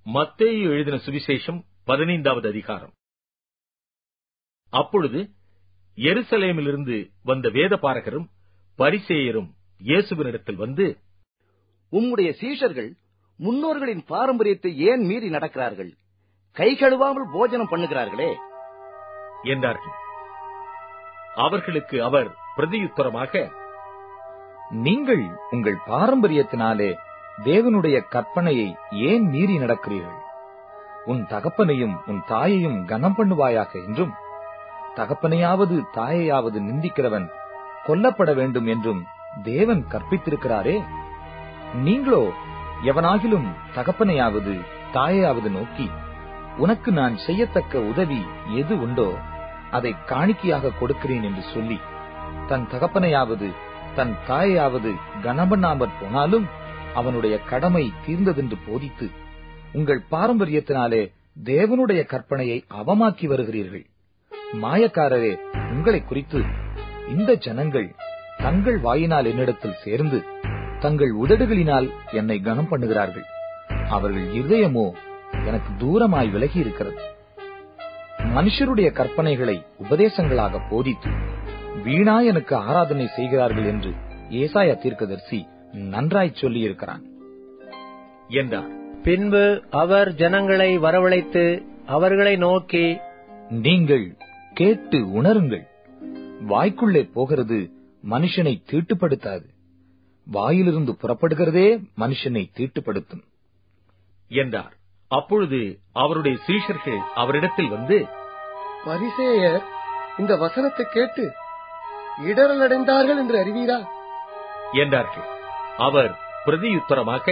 மத்தேயு எழுதின சுவிசேஷம் பதினைந்தாவது அதிகாரம் அப்பொழுது எருசலேமிலிருந்து வந்த வேதபாரகரும் பரிசேயரும் இயேசுவினிடத்தில் வந்து உம்முடைய சீஷர்கள் முன்னோர்களின் பாரம்பரியத்தை ஏன் மீறி நடக்கிறார்கள் கை கழுவாமல் போஜனம் பண்ணுகிறார்களே என்றார்கள் அவர்களுக்கு அவர் பிரதியுத்தரமாக நீங்கள் உங்கள் பாரம்பரியத்தினாலே தேவனுடைய கற்பனையை ஏன் மீறி நடக்கிறீர்கள் உன் தகப்பனையும் உன் தாயையும் கனம் பண்ணுவாயாக என்றும் தகப்பனையாவது தாயையாவது நிந்திக்கிறவன் கொல்லப்பட வேண்டும் என்றும் தேவன் கற்பித்திருக்கிறாரே நீங்களோ எவனாகிலும் தகப்பனையாவது தாயையாவது நோக்கி உனக்கு நான் செய்யத்தக்க உதவி எது உண்டோ அதை காணிக்கையாக கொடுக்கிறேன் என்று சொல்லி தன் தகப்பனையாவது தன் தாயையாவது கனமண்ணாமற் போனாலும் அவனுடைய கடமை தீர்ந்ததென்று போதித்து உங்கள் பாரம்பரியத்தினாலே தேவனுடைய கற்பனையை அவமாக்கி வருகிறீர்கள் மாயக்காரரே உங்களை குறித்து இந்த ஜனங்கள் தங்கள் வாயினால் என்னிடத்தில் சேர்ந்து தங்கள் உதடுகளினால் என்னை கனம் பண்ணுகிறார்கள் அவர்கள் இருதயமோ எனக்கு தூரமாய் விலகி இருக்கிறது மனுஷருடைய கற்பனைகளை உபதேசங்களாக போதித்து வீணா எனக்கு ஆராதனை செய்கிறார்கள் என்று ஏசாயா தீர்க்கதரிசி நன்றாய் சொல்லியிருக்கிறான் என்றார் பின்பு அவர் ஜனங்களை வரவழைத்து அவர்களை நோக்கி நீங்கள் கேட்டு உணருங்கள் வாய்க்குள்ளே போகிறது மனுஷனை தீட்டுப்படுத்தாது வாயிலிருந்து புறப்படுகிறதே மனுஷனை தீட்டுப்படுத்தும் என்றார் அப்பொழுது அவருடைய சீஷர்கள் அவரிடத்தில் வந்து பரிசேயர் இந்த வசனத்தை கேட்டு இடரல் அடைந்தார்கள் என்று அறிவீரா என்றார்கள் அவர் பிரதியுத்தரமாக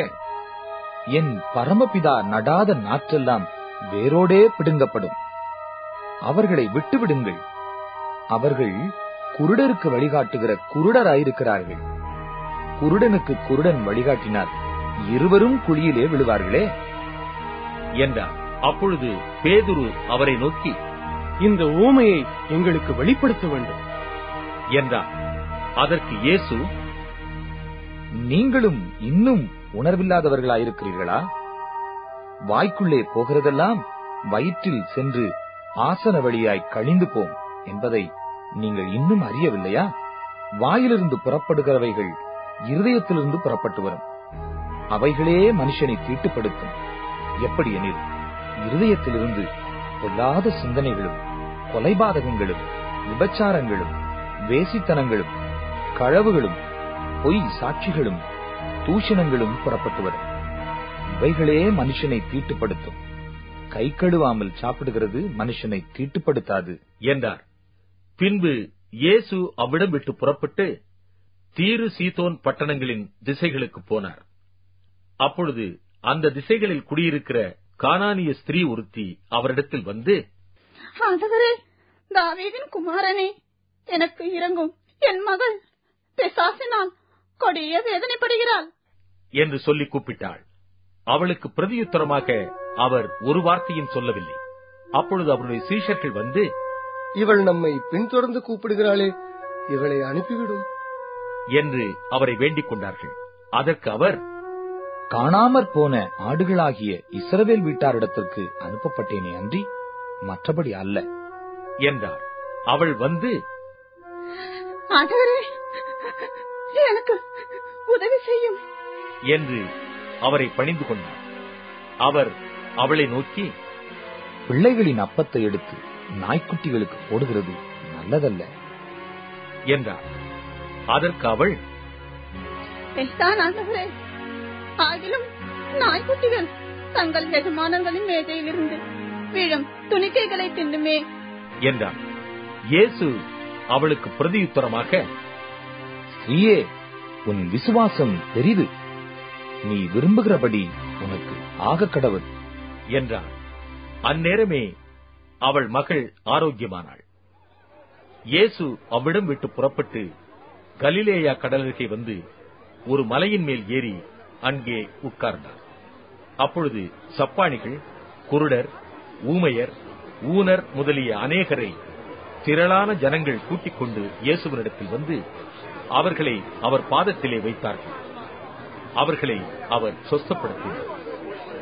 என் பரமபிதா நடாத நாற்றெல்லாம் வேரோடே பிடுங்கப்படும் அவர்களை விட்டுவிடுங்கள் அவர்கள் குருடருக்கு வழிகாட்டுகிற குருடராயிருக்கிறார்கள் குருடனுக்கு குருடன் வழிகாட்டினார் இருவரும் குழியிலே விழுவார்களே என்றார் அப்பொழுது பேதுரு அவரை நோக்கி இந்த ஊமையை எங்களுக்கு வெளிப்படுத்த வேண்டும் என்றார் அதற்கு இயேசு நீங்களும் இன்னும் உணர்வில்லாதவர்களாயிருக்கிறீர்களா வாய்க்குள்ளே போகிறதெல்லாம் வயிற்றில் சென்று ஆசன வழியாய் கழிந்து போம் என்பதை நீங்கள் இன்னும் அறியவில்லையா வாயிலிருந்து புறப்படுகிறவைகள் இருதயத்திலிருந்து புறப்பட்டு வரும் அவைகளே மனுஷனை தீட்டுப்படுத்தும் எப்படி எனில் இருதயத்திலிருந்து பொல்லாத சிந்தனைகளும் கொலைபாதகங்களும் விபச்சாரங்களும் வேசித்தனங்களும் களவுகளும் பொய் சாட்சிகளும் தூஷணங்களும் புறப்பட்டு வரும் இவைகளே மனுஷனை தீட்டுப்படுத்தும் கை கழுவாமல் சாப்பிடுகிறது மனுஷனை தீட்டுப்படுத்தாது என்றார் பின்பு இயேசு அவ்விடம் விட்டு புறப்பட்டு தீரு சீதோன் பட்டணங்களின் திசைகளுக்கு போனார் அப்பொழுது அந்த திசைகளில் குடியிருக்கிற கானானிய ஸ்திரீ ஒருத்தி அவரிடத்தில் வந்து ஆண்டவரே தாவீதின் குமாரனே எனக்கு இறங்கும் என் மகள் பிசாசினால் கொடிய வேதனைப்படுகிறாள் என்று சொல்லி கூப்பிட்டாள் அவளுக்கு பிரதியுத்தரமாக அவர் ஒரு வார்த்தையும் சொல்லவில்லை அப்பொழுது அவருடைய சீஷர்கள் வந்து இவள் நம்மை பின்தொடர்ந்து கூப்பிடுகிறாளே இவளை அனுப்பிவிடும் என்று அவரை வேண்டிக் கொண்டார்கள் அதற்கு அவர் காணாமற் போன ஆடுகளாகிய இஸ்ரவேல் வீட்டாரிடத்திற்கு அனுப்பப்பட்டேனே அன்றி மற்றபடி அல்ல என்றார் அவள் வந்து ஆண்டவரே எனக்கு உதவி செய்யும் என்று அவரை பணிந்து கொண்டார் அவர் அவளை நோக்கி பிள்ளைகளின் அப்பத்தை எடுத்து நாய்க்குட்டிகளுக்கு போடுகிறது நல்லதல்ல என்றார் அதற்கு அவள் பெய்தான் ஆண்டவரே ஆகிலும் நாய்க்குட்டிகள் தங்கள் எஜமானர்களின் மேஜையிலிருந்து விழும் துணிக்கைகளை தின்னுமே என்றார் இயேசு அவளுக்கு பிரதியுத்தரமாக ஸ்திரீயே உன் விசுவாசம் பெரிது நீ விரும்புகிறபடி உனக்கு ஆக கடவுள் என்றார் அந்நேரமே அவள் மகள் ஆரோக்கியமானாள் இயேசு அவ்விடம் விட்டு புறப்பட்டு கலிலேயா கடலருகே வந்து ஒரு மலையின் மேல் ஏறி அங்கே உட்கார்ந்தார் அப்பொழுது சப்பானிகள் குருடர் ஊமையர் ஊனர் முதலிய அநேகரை திரளான ஜனங்கள் கூட்டிக் கொண்டு இயேசுவனிடத்தில் வந்து அவர்களை அவர் பாதத்திலே வைத்தார்கள் அவர்களை அவர் சொஸ்தப்படுத்தினார்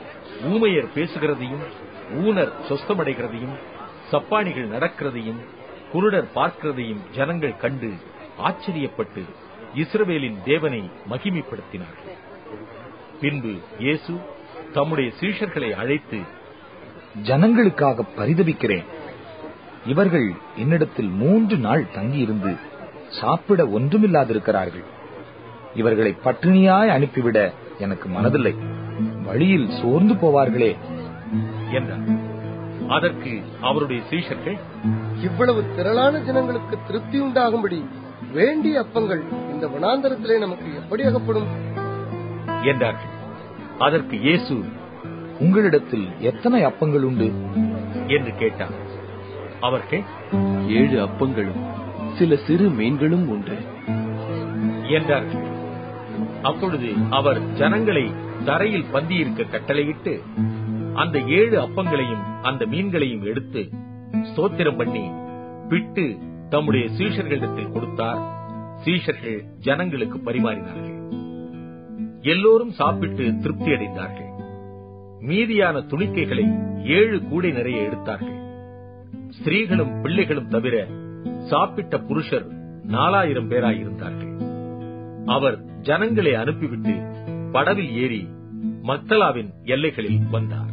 ஊமையர் பேசுகிறதையும் ஊனர் சொஸ்தமடைகிறதையும் சப்பானிகள் நடக்கிறதையும் குருடர் பார்க்கிறதையும் ஜனங்கள் கண்டு ஆச்சரியப்பட்டு இஸ்ரவேலின் தேவனை மகிமைப்படுத்தினார்கள் பின்பு இயேசு தம்முடைய சீஷர்களை அழைத்து ஜனங்களுக்காக பரிதபிக்கிறேன் இவர்கள் என்னிடத்தில் மூன்று நாள் தங்கியிருந்து சாப்பிட ஒன்றுமில்லாதிருக்கிறார்கள் இவர்களை பட்டினியாய் அனுப்பிவிட எனக்கு மனதில்லை வழியில் சோர்ந்து போவார்களே என்றார் அதற்கு அவருடைய சீஷர்கள் இவ்வளவு திரளான ஜனங்களுக்கு திருப்தி உண்டாகும்படி வேண்டிய அப்பங்கள் இந்த வனாந்தரத்திலே நமக்கு எப்படி அகப்படும் என்றார்கள் அதற்கு இயேசு உங்களிடத்தில் எத்தனை அப்பங்கள் உண்டு என்று கேட்டார் அவர்கள் ஏழு அப்பங்களும் சில சிறு மீன்களும் உண்டு என்றார்கள் அப்பொழுது அவர் ஜனங்களை தரையில் பந்தியிருக்க கட்டளையிட்டு அந்த ஏழு அப்பங்களையும் அந்த மீன்களையும் எடுத்து ஸ்தோத்திரம் பண்ணி பிட்டு தம்முடைய சீஷர்களிடத்தில் கொடுத்தார் சீஷர்கள் ஜனங்களுக்கு பரிமாறினார்கள் எல்லோரும் சாப்பிட்டு திருப்தி அடைந்தார்கள் மீதியான துணிக்கைகளை ஏழு கூடை நிறைய எடுத்தார்கள் ஸ்திரீகளும் பிள்ளைகளும் தவிர சாப்பிட்ட புருஷர் நாலாயிரம் பேராயிருந்தார்கள் அவர் ஜனங்களை அனுப்பிவிட்டு படவில் ஏறி மக்தலாவின் எல்லைகளில் வந்தார்